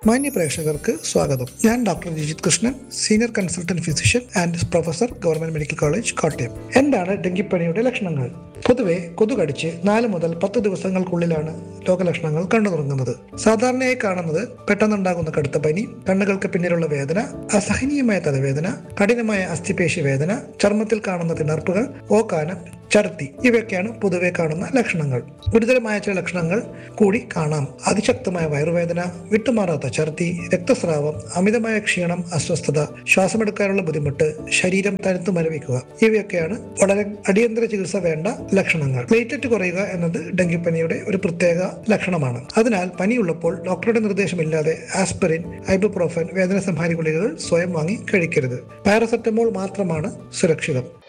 മാന്യ പ്രേക്ഷകർക്ക് സ്വാഗതം ഞാൻ doctor Jijith Krishnan senior consultant physician and professor government medical college Kottayam എന്താണ് ഡെങ്കിപ്പനിയുടെ ലക്ഷണങ്ങൾ പൊതുവെ കൊതു കടിച്ച് നാല് മുതൽ പത്ത് ദിവസങ്ങൾക്കുള്ളിലാണ് രോഗലക്ഷണങ്ങൾ കണ്ടു തുടങ്ങുന്നത് സാധാരണയായി കാണുന്നത് പെട്ടെന്നുണ്ടാകുന്ന കടുത്ത പനി കണ്ണുകൾക്ക് പിന്നിലുള്ള വേദന അസഹനീയമായ തലവേദന കഠിനമായ അസ്ഥിപേശി വേദന ചർമ്മത്തിൽ കാണുന്ന തിണർപ്പുകൾ ഓക്കാനം ഛർദി ഇവയൊക്കെയാണ് പൊതുവെ കാണുന്ന ലക്ഷണങ്ങൾ ഗുരുതരമായ ചില ലക്ഷണങ്ങൾ കൂടി കാണാം അതിശക്തമായ വയറുവേദന വിട്ടുമാറാത്ത ഛർദി രക്തസ്രാവം അമിതമായ ക്ഷീണം അസ്വസ്ഥത ശ്വാസമെടുക്കാനുള്ള ബുദ്ധിമുട്ട് ശരീരം തനുത്തു മരവിക്കുക ഇവയൊക്കെയാണ് വളരെ അടിയന്തര ചികിത്സ വേണ്ട ലക്ഷണങ്ങൾ പ്ലേറ്ററ്റ് കുറയുക എന്നത് ഡെങ്കിപ്പനിയുടെ ഒരു പ്രത്യേക ലക്ഷണമാണ് അതിനാൽ പനിയുള്ളപ്പോൾ ഡോക്ടറുടെ നിർദ്ദേശമില്ലാതെ ആസ്പിറിൻ ഐബുപ്രോഫൻ വേദന സംഹാരി ഗുളികകൾ സ്വയം വാങ്ങി കഴിക്കരുത് പാരസെറ്റമോൾ മാത്രമാണ് സുരക്ഷിതം